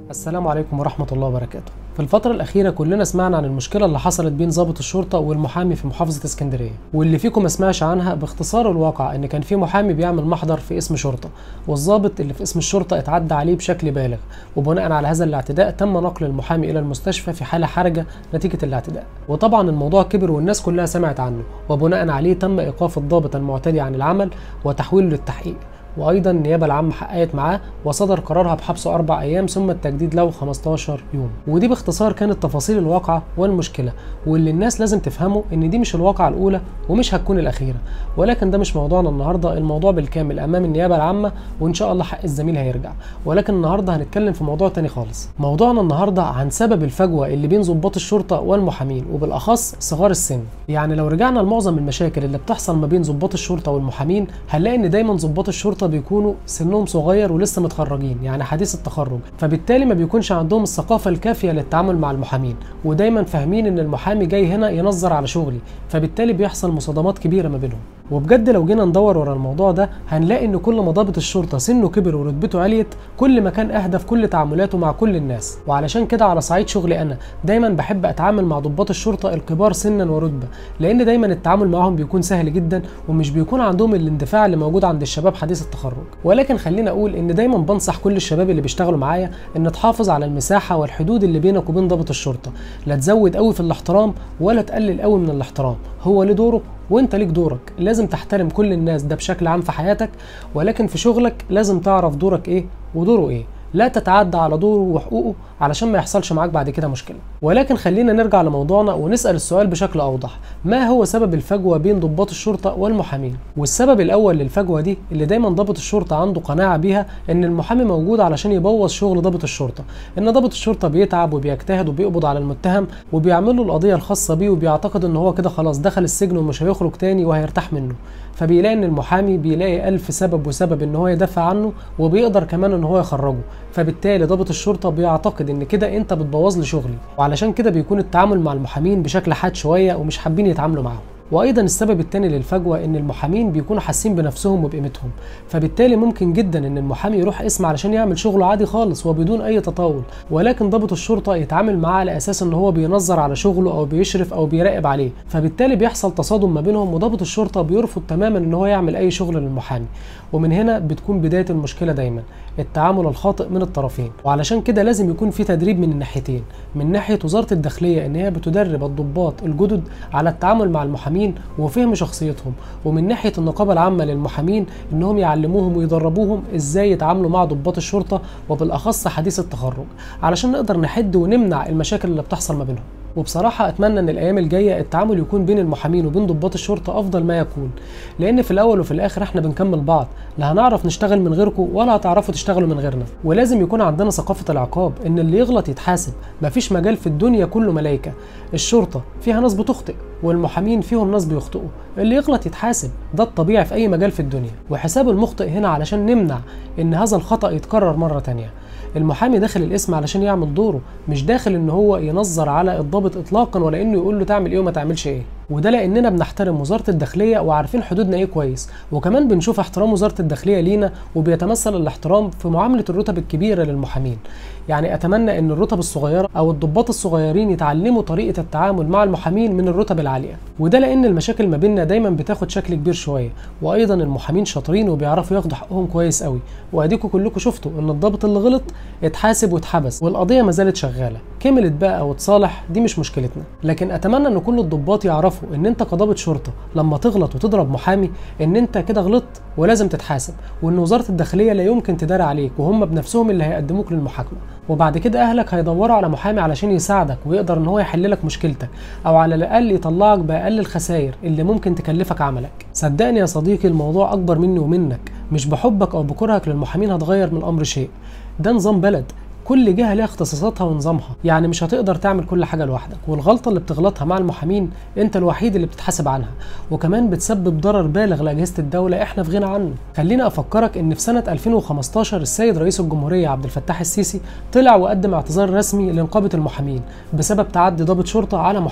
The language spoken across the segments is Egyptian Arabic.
السلام عليكم ورحمة الله وبركاته في الفترة الأخيرة كلنا سمعنا عن المشكلة اللي حصلت بين ضابط الشرطة والمحامي في محافظة اسكندرية واللي فيكم ما سمعش عنها باختصار الواقع إن كان في محامي بيعمل محضر في اسم شرطة والضابط اللي في اسم الشرطة اتعدى عليه بشكل بالغ وبناء على هذا الاعتداء تم نقل المحامي إلى المستشفى في حالة حرجة نتيجة الاعتداء وطبعا الموضوع كبر والناس كلها سمعت عنه وبناء عليه تم إيقاف الضابط المعتدي عن العمل وتحويله للتحقيق وايضا النيابه العامه حققت معاه وصدر قرارها بحبسه اربع ايام ثم التجديد له 15 يوم ودي باختصار كانت تفاصيل الواقعه والمشكله واللي الناس لازم تفهمه ان دي مش الواقعه الاولى ومش هتكون الاخيره ولكن ده مش موضوعنا النهارده الموضوع بالكامل امام النيابه العامه وان شاء الله حق الزميل هيرجع ولكن النهارده هنتكلم في موضوع تاني خالص موضوعنا النهارده عن سبب الفجوه اللي بين ضباط الشرطه والمحامين وبالاخص صغار السن يعني لو رجعنا لمعظم المشاكل اللي بتحصل ما بين ضباط الشرطه والمحامين هنلاقي ان دايما ضباط الشرطه بيكونوا سنهم صغير ولسه متخرجين يعني حديث التخرج فبالتالي ما بيكونش عندهم الثقافه الكافيه للتعامل مع المحامين ودايما فاهمين ان المحامي جاي هنا ينظر على شغلي فبالتالي بيحصل مصادمات كبيره ما بينهم وبجد لو جينا ندور ورا الموضوع ده هنلاقي ان كل ما ضابط الشرطه سنه كبر ورتبته عليت كل ما كان اهدى في كل تعاملاته مع كل الناس وعلشان كده على صعيد شغلي انا دايما بحب اتعامل مع ضباط الشرطه الكبار سنا ورتبه لان دايما التعامل معاهم بيكون سهل جدا ومش بيكون عندهم الاندفاع اللي موجود عند الشباب حديث التخرج ولكن خلينا اقول ان دايما بنصح كل الشباب اللي بيشتغلوا معايا ان تحافظ على المساحه والحدود اللي بينك وبين ضابط الشرطه لا تزود قوي في الاحترام ولا تقلل قوي من الاحترام هو له دوره وانت ليك دورك لازم تحترم كل الناس ده بشكل عام في حياتك ولكن في شغلك لازم تعرف دورك ايه ودوره ايه لا تتعدى على دوره وحقوقه علشان ما يحصلش معاك بعد كده مشكله ولكن خلينا نرجع لموضوعنا ونسال السؤال بشكل اوضح ما هو سبب الفجوه بين ضباط الشرطه والمحامين والسبب الاول للفجوه دي اللي دايما ضابط الشرطه عنده قناعه بيها ان المحامي موجود علشان يبوظ شغل ضابط الشرطه ان ضابط الشرطه بيتعب وبيجتهد وبيقبض على المتهم وبيعمل له القضيه الخاصه بيه وبيعتقد ان هو كده خلاص دخل السجن ومش هيخرج تاني وهيرتاح منه فبيلاقي ان المحامي بيلاقي ألف سبب وسبب ان هو يدافع عنه وبيقدر كمان ان هو يخرجه فبالتالي ضابط الشرطه بيعتقد ان كده انت بتبوظ لي شغلي وعلشان كده بيكون التعامل مع المحامين بشكل حاد شويه ومش حابين يتعاملوا معاهم وايضا السبب الثاني للفجوه ان المحامين بيكونوا حاسين بنفسهم وبقيمتهم فبالتالي ممكن جدا ان المحامي يروح اسم علشان يعمل شغله عادي خالص وبدون اي تطاول ولكن ضابط الشرطه يتعامل معاه على اساس ان هو بينظر على شغله او بيشرف او بيراقب عليه فبالتالي بيحصل تصادم ما بينهم وضابط الشرطه بيرفض تماما ان هو يعمل اي شغل للمحامي ومن هنا بتكون بدايه المشكله دايما التعامل الخاطئ من الطرفين وعلشان كده لازم يكون في تدريب من الناحيتين من ناحيه وزاره الداخليه ان هي بتدرب الضباط الجدد على التعامل مع المحامين وفهم شخصيتهم ومن ناحيه النقابه العامه للمحامين انهم يعلموهم ويدربوهم ازاي يتعاملوا مع ضباط الشرطه وبالاخص حديث التخرج علشان نقدر نحد ونمنع المشاكل اللي بتحصل ما بينهم وبصراحة أتمنى إن الأيام الجاية التعامل يكون بين المحامين وبين ضباط الشرطة أفضل ما يكون لأن في الأول وفي الآخر إحنا بنكمل بعض لا هنعرف نشتغل من غيركم ولا هتعرفوا تشتغلوا من غيرنا ولازم يكون عندنا ثقافة العقاب إن اللي يغلط يتحاسب مفيش مجال في الدنيا كله ملايكة الشرطة فيها ناس بتخطئ والمحامين فيهم ناس بيخطئوا اللي يغلط يتحاسب ده الطبيعي في أي مجال في الدنيا وحساب المخطئ هنا علشان نمنع إن هذا الخطأ يتكرر مرة تانية المحامي داخل الاسم علشان يعمل دوره مش داخل ان هو ينظر على الضابط اطلاقا ولا انه يقول له تعمل ايه وما تعملش ايه وده لاننا بنحترم وزاره الداخليه وعارفين حدودنا ايه كويس وكمان بنشوف احترام وزاره الداخليه لينا وبيتمثل الاحترام في معامله الرتب الكبيره للمحامين يعني اتمنى ان الرتب الصغيره او الضباط الصغيرين يتعلموا طريقه التعامل مع المحامين من الرتب العاليه وده لان المشاكل ما بيننا دايما بتاخد شكل كبير شويه وايضا المحامين شاطرين وبيعرفوا ياخدوا حقهم كويس قوي واديكم كلكم شفتوا ان الضابط اللي غلط اتحاسب واتحبس والقضيه ما زالت شغاله كملت بقى او اتصالح دي مش مشكلتنا لكن اتمنى ان كل الضباط يعرفوا ان انت كضابط شرطه لما تغلط وتضرب محامي ان انت كده غلطت ولازم تتحاسب وان وزاره الداخليه لا يمكن تداري عليك وهم بنفسهم اللي هيقدموك للمحاكمه وبعد كده اهلك هيدوروا على محامي علشان يساعدك ويقدر ان هو يحل لك مشكلتك او على الاقل يطلعك باقل الخسائر اللي ممكن تكلفك عملك صدقني يا صديقي الموضوع اكبر مني ومنك مش بحبك او بكرهك للمحامين هتغير من الامر شيء ده نظام بلد كل جهه ليها اختصاصاتها ونظامها يعني مش هتقدر تعمل كل حاجه لوحدك والغلطه اللي بتغلطها مع المحامين انت الوحيد اللي بتتحاسب عنها وكمان بتسبب ضرر بالغ لاجهزه الدوله احنا في غنى عنه خلينا افكرك ان في سنه 2015 السيد رئيس الجمهوريه عبد الفتاح السيسي طلع وقدم اعتذار رسمي لنقابه المحامين بسبب تعدي ضابط شرطه على محامي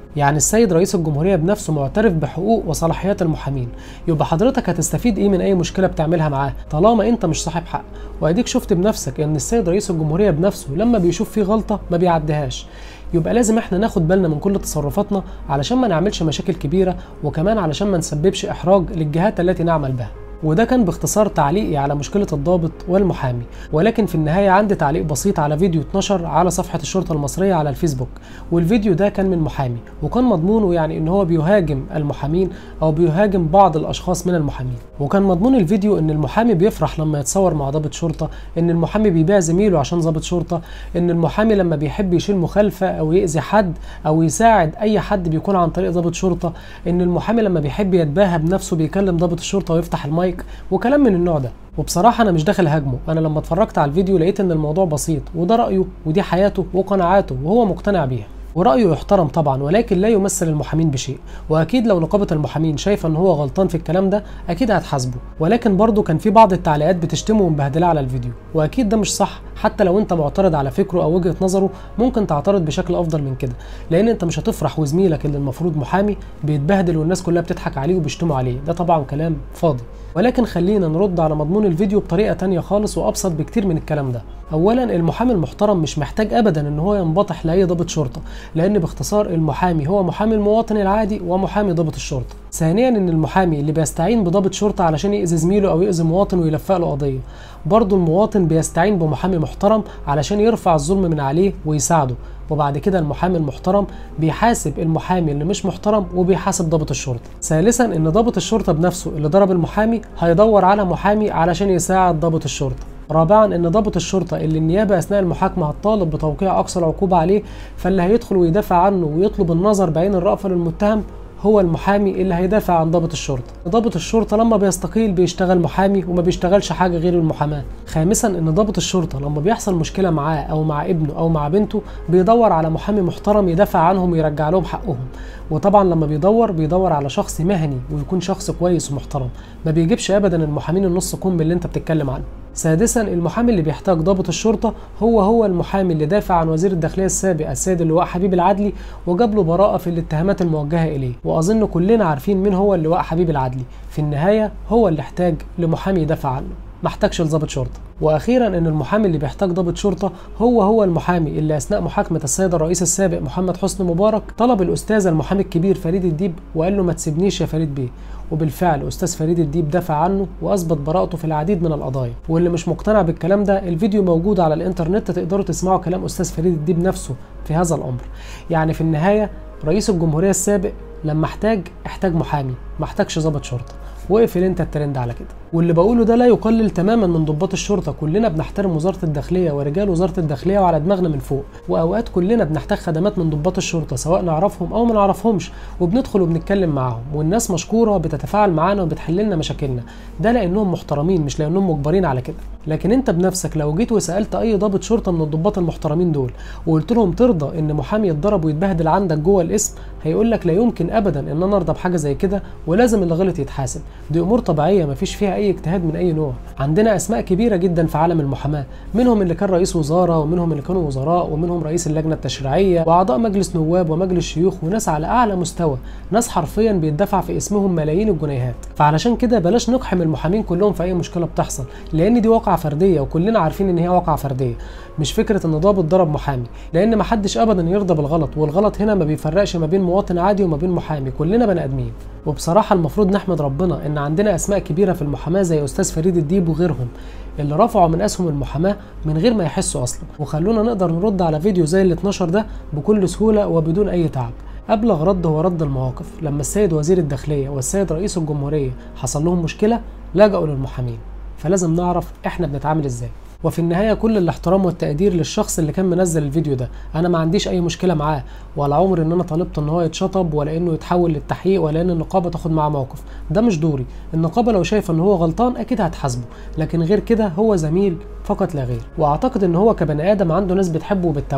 يعني السيد رئيس الجمهوريه بنفسه معترف بحقوق وصلاحيات المحامين يبقى حضرتك هتستفيد ايه من اي مشكله بتعملها معاه طالما انت مش صاحب حق واديك شفت بنفسك ان السيد رئيس الجمهوريه بنفسه لما بيشوف فيه غلطه ما بيعديهاش يبقى لازم احنا ناخد بالنا من كل تصرفاتنا علشان ما نعملش مشاكل كبيره وكمان علشان ما نسببش احراج للجهات التي نعمل بها وده كان باختصار تعليقي على مشكلة الضابط والمحامي ولكن في النهاية عندي تعليق بسيط على فيديو اتنشر على صفحة الشرطة المصرية على الفيسبوك والفيديو ده كان من محامي وكان مضمونه يعني ان هو بيهاجم المحامين او بيهاجم بعض الاشخاص من المحامين وكان مضمون الفيديو ان المحامي بيفرح لما يتصور مع ضابط شرطة ان المحامي بيبيع زميله عشان ضابط شرطة ان المحامي لما بيحب يشيل مخالفة او يأذي حد او يساعد اي حد بيكون عن طريق ضابط شرطة ان المحامي لما بيحب يتباهى بنفسه بيكلم ضابط الشرطة ويفتح المايك المايك وكلام من النوع ده وبصراحة أنا مش داخل هاجمه أنا لما اتفرجت على الفيديو لقيت إن الموضوع بسيط وده رأيه ودي حياته وقناعاته وهو مقتنع بيها ورأيه يحترم طبعا ولكن لا يمثل المحامين بشيء وأكيد لو نقابة المحامين شايفة إن هو غلطان في الكلام ده أكيد هتحاسبه ولكن برضه كان في بعض التعليقات بتشتمه ومبهدلاه على الفيديو وأكيد ده مش صح حتى لو أنت معترض على فكره أو وجهة نظره ممكن تعترض بشكل أفضل من كده لأن أنت مش هتفرح وزميلك اللي المفروض محامي بيتبهدل والناس كلها بتضحك عليه وبيشتموا عليه ده طبعا كلام فاضي ولكن خلينا نرد على مضمون الفيديو بطريقة تانية خالص وأبسط بكتير من الكلام ده أولا المحامي المحترم مش محتاج أبدا إن هو ينبطح لأي ضابط شرطة لأن باختصار المحامي هو محامي المواطن العادي ومحامي ضابط الشرطة ثانيا إن المحامي اللي بيستعين بضابط شرطة علشان يأذي زميله أو يأذي مواطن ويلفق له قضية برضه المواطن بيستعين بمحامي محترم علشان يرفع الظلم من عليه ويساعده وبعد كده المحامي المحترم بيحاسب المحامي اللي مش محترم وبيحاسب ضابط الشرطه. ثالثا ان ضابط الشرطه بنفسه اللي ضرب المحامي هيدور على محامي علشان يساعد ضابط الشرطه. رابعا ان ضابط الشرطه اللي النيابه اثناء المحاكمه هتطالب بتوقيع اقصى العقوبه عليه فاللي هيدخل ويدافع عنه ويطلب النظر بعين الرأفه للمتهم هو المحامي اللي هيدافع عن ضابط الشرطه ضابط الشرطه لما بيستقيل بيشتغل محامي وما بيشتغلش حاجه غير المحاماه خامسا ان ضابط الشرطه لما بيحصل مشكله معاه او مع ابنه او مع بنته بيدور على محامي محترم يدافع عنهم ويرجع لهم حقهم وطبعا لما بيدور بيدور على شخص مهني ويكون شخص كويس ومحترم ما بيجيبش ابدا المحامين النص كم اللي انت بتتكلم عنه سادسا المحامي اللي بيحتاج ضابط الشرطة هو هو المحامي اللي دافع عن وزير الداخلية السابق السيد اللواء حبيب العدلي وجاب له براءة في الاتهامات الموجهة إليه وأظن كلنا عارفين مين هو اللواء حبيب العدلي في النهاية هو اللي احتاج لمحامي يدافع عنه ما احتاجش لضابط شرطة واخيرا ان المحامي اللي بيحتاج ضابط شرطه هو هو المحامي اللي اثناء محاكمه السيد الرئيس السابق محمد حسني مبارك طلب الاستاذ المحامي الكبير فريد الديب وقال له ما تسيبنيش يا فريد بيه وبالفعل استاذ فريد الديب دافع عنه واثبت براءته في العديد من القضايا واللي مش مقتنع بالكلام ده الفيديو موجود على الانترنت تقدروا تسمعوا كلام استاذ فريد الديب نفسه في هذا الامر يعني في النهايه رئيس الجمهوريه السابق لما احتاج احتاج محامي ما احتاجش ضابط شرطه واقفل انت الترند على كده واللي بقوله ده لا يقلل تماما من ضباط الشرطه كلنا بنحترم وزاره الداخليه ورجال وزاره الداخليه وعلى دماغنا من فوق واوقات كلنا بنحتاج خدمات من ضباط الشرطه سواء نعرفهم او ما نعرفهمش وبندخل وبنتكلم معاهم والناس مشكوره بتتفاعل معانا وبتحل لنا مشاكلنا ده لانهم محترمين مش لانهم مجبرين على كده لكن انت بنفسك لو جيت وسالت اي ضابط شرطه من الضباط المحترمين دول وقلت لهم ترضى ان محامي يتضرب ويتبهدل عندك جوه الاسم هيقول لك لا يمكن ابدا ان انا ارضى بحاجه زي كده ولازم اللي غلط يتحاسب دي امور طبيعيه مفيش فيها اي اجتهاد من اي نوع عندنا اسماء كبيره جدا في عالم المحاماه منهم اللي كان رئيس وزاره ومنهم اللي كانوا وزراء ومنهم رئيس اللجنه التشريعيه واعضاء مجلس نواب ومجلس شيوخ وناس على اعلى مستوى ناس حرفيا بيدفع في اسمهم ملايين الجنيهات فعلشان كده بلاش نقحم المحامين كلهم في اي مشكله بتحصل لان دي واقعه فرديه وكلنا عارفين ان هي واقعه فرديه مش فكره ان ضابط ضرب محامي لان ما حدش ابدا يرضى بالغلط والغلط هنا ما بيفرقش ما بين مواطن عادي وما بين محامي كلنا بني ادمين وبصراحه المفروض نحمد ربنا ان عندنا اسماء كبيره في المحاماه زي استاذ فريد الديب وغيرهم اللي رفعوا من اسهم المحاماه من غير ما يحسوا اصلا وخلونا نقدر نرد على فيديو زي اللي اتنشر ده بكل سهوله وبدون اي تعب ابلغ رد هو رد المواقف لما السيد وزير الداخليه والسيد رئيس الجمهوريه حصل لهم مشكله لجأوا للمحامين فلازم نعرف احنا بنتعامل ازاي وفي النهايه كل الاحترام والتقدير للشخص اللي كان منزل الفيديو ده انا ما عنديش اي مشكله معاه ولا عمري ان انا طالبت ان هو يتشطب ولا انه يتحول للتحقيق ولا ان النقابه تاخد معاه موقف ده مش دوري النقابه لو شايفه ان هو غلطان اكيد هتحاسبه لكن غير كده هو زميل فقط لا غير واعتقد ان هو كبني ادم عنده ناس بتحبه وبتتابعه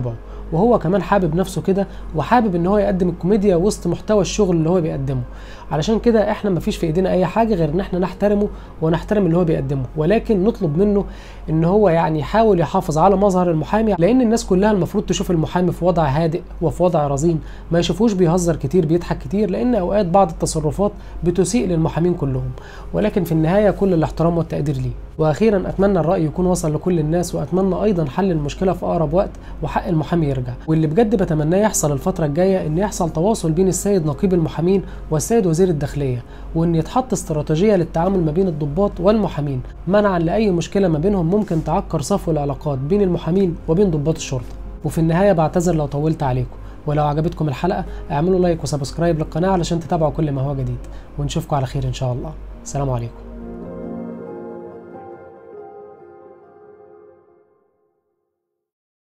وهو كمان حابب نفسه كده وحابب ان هو يقدم الكوميديا وسط محتوى الشغل اللي هو بيقدمه علشان كده احنا مفيش في ايدينا اي حاجه غير ان احنا نحترمه ونحترم اللي هو بيقدمه ولكن نطلب منه ان هو يعني يحاول يحافظ على مظهر المحامي لان الناس كلها المفروض تشوف المحامي في وضع هادئ وفي وضع رزين ما يشوفوش بيهزر كتير بيضحك كتير لان اوقات بعض التصرفات بتسيء للمحامين كلهم ولكن في النهايه كل الاحترام والتقدير ليه واخيرا اتمنى الراي يكون وصل لكل الناس واتمنى ايضا حل المشكله في اقرب وقت وحق المحامي يرجع واللي بجد بتمناه يحصل الفتره الجايه ان يحصل تواصل بين السيد نقيب المحامين والسيد وزير الداخليه وان يتحط استراتيجيه للتعامل ما بين الضباط والمحامين منعا لاي مشكله ما بينهم ممكن تعكر صفو العلاقات بين المحامين وبين ضباط الشرطه وفي النهايه بعتذر لو طولت عليكم ولو عجبتكم الحلقه اعملوا لايك وسبسكرايب للقناه علشان تتابعوا كل ما هو جديد ونشوفكم على خير ان شاء الله السلام عليكم